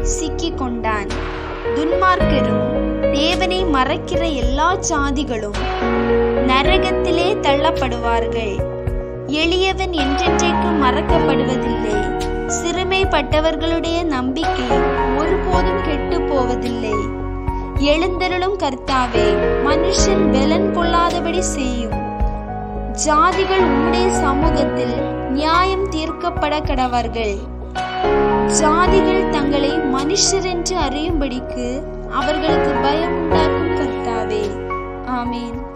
சிக்கிக் கொண்டான் துன்மார்க்கரும் தேவனை மறக்கிற எல்லா சாதிகளும் நரகத்திலே தள்ளப்படுவார்கள் எளியவன் என்றென்றைக்கு மறக்கப்படுவதில்லை சிறுமைப்பட்டவர்களுடைய நம்பிக்கை ஒருபோதும் கெட்டு போவதில்லை எழுந்தருளும் கர்த்தாவே மனுஷன் பலன் கொள்ளாதபடி செய்யும் ஜாதிகள் உம்முடைய சமூகத்தில் நியாயம் தீர்க்கப்பட கடவர்கள் ஜாதிகள் தங்களை மனுஷர் என்று அறியும்படிக்கு அவர்களுக்கு பயம் உண்டாக்கும் கர்த்தாவே ஆமேன்